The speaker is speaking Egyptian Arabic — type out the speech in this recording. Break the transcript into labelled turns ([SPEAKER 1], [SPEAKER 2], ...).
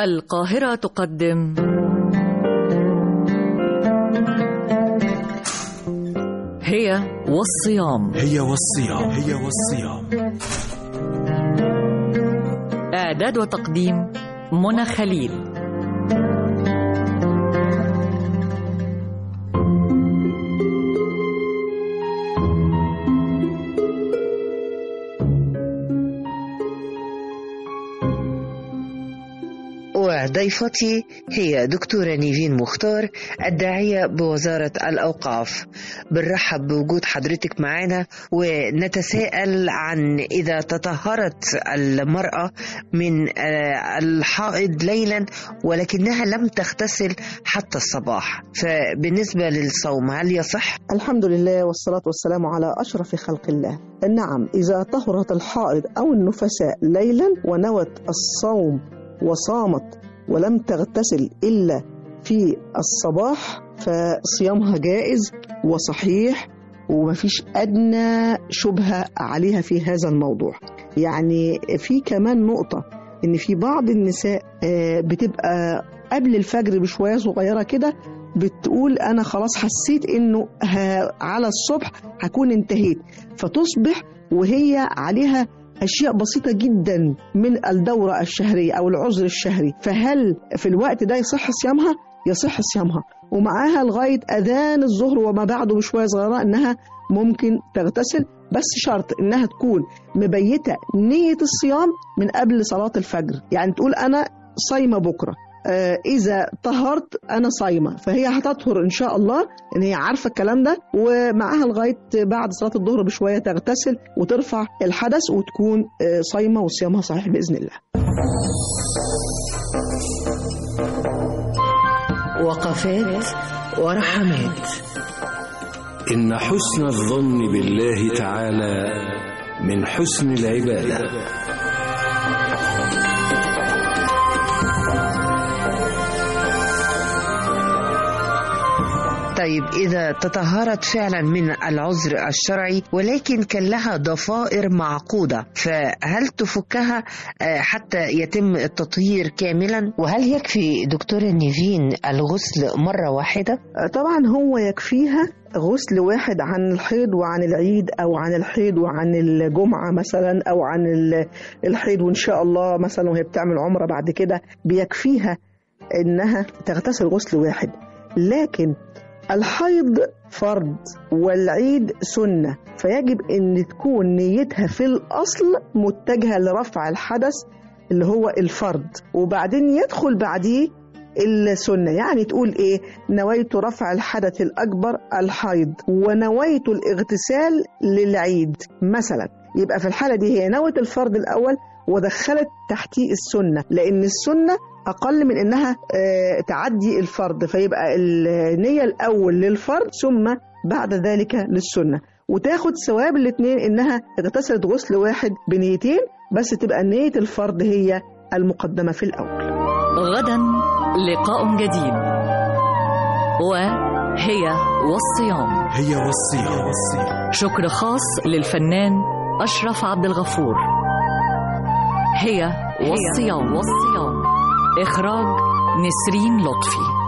[SPEAKER 1] القاهرة تقدم هي والصيام
[SPEAKER 2] هي والصيام هي والصيام
[SPEAKER 1] إعداد وتقديم منى خليل
[SPEAKER 3] وضيفتي هي دكتورة نيفين مختار الداعية بوزارة الأوقاف بنرحب بوجود حضرتك معنا ونتساءل عن إذا تطهرت المرأة من آه، الحائض ليلا ولكنها لم تغتسل حتى الصباح فبالنسبة للصوم هل يصح؟
[SPEAKER 4] الحمد لله والصلاة والسلام على أشرف خلق الله نعم إذا طهرت الحائض أو النفساء ليلا ونوت الصوم وصامت ولم تغتسل إلا في الصباح فصيامها جائز وصحيح ومفيش أدنى شبهة عليها في هذا الموضوع يعني في كمان نقطة إن في بعض النساء آه، بتبقى قبل الفجر بشوية صغيرة كده بتقول أنا خلاص حسيت إنه ه- على الصبح هكون انتهيت فتصبح وهي عليها أشياء بسيطة جدا من الدورة الشهرية أو العذر الشهري فهل في الوقت ده يصح صيامها؟ يصح صيامها ومعاها لغاية أذان الظهر وما بعده بشوية صغيرة إنها ممكن تغتسل بس شرط إنها تكون مبيتة نية الصيام من قبل صلاة الفجر يعني تقول أنا صايمة بكرة آه، إذا طهرت أنا صايمة فهي هتطهر إن شاء الله إن هي عارفة الكلام ده ومعاها لغاية بعد صلاة الظهر بشوية تغتسل وترفع الحدث وتكون آه، صايمة وصيامها صحيح بإذن الله
[SPEAKER 3] وقفات ورحمات
[SPEAKER 2] إن حسن الظن بالله تعالى من حسن العبادة
[SPEAKER 3] طيب إذا تطهرت فعلا من العذر الشرعي ولكن كان لها ضفائر معقودة فهل تفكها آه، حتى يتم التطهير كاملا وهل يكفي دكتورة نيفين الغسل مرة واحدة؟
[SPEAKER 4] آه، طبعا هو يكفيها غسل واحد عن الحيض وعن العيد او عن الحيض وعن الجمعه مثلا او عن ال- الحيض وان شاء الله مثلا وهي بتعمل عمره بعد كده بيكفيها انها تغتسل غسل واحد لكن الحيض فرض والعيد سنه فيجب ان تكون نيتها في الاصل متجهه لرفع الحدث اللي هو الفرض وبعدين يدخل بعديه السنة يعني تقول إيه نويت رفع الحدث الأكبر الحيض ونويت الاغتسال للعيد مثلا يبقى في الحالة دي هي نوت الفرض الأول ودخلت تحتيه السنة لأن السنة أقل من إنها آه، تعدي الفرض فيبقى النية الأول للفرض ثم بعد ذلك للسنة وتاخد ثواب الاثنين إنها اغتسلت غسل واحد بنيتين بس تبقى نية الفرض هي المقدمة في الأول
[SPEAKER 1] غدا لقاء جديد وهي والصيام
[SPEAKER 2] هي والصيام والصيام
[SPEAKER 1] شكر خاص للفنان أشرف عبد الغفور هي والصيام والصيام إخراج نسرين لطفي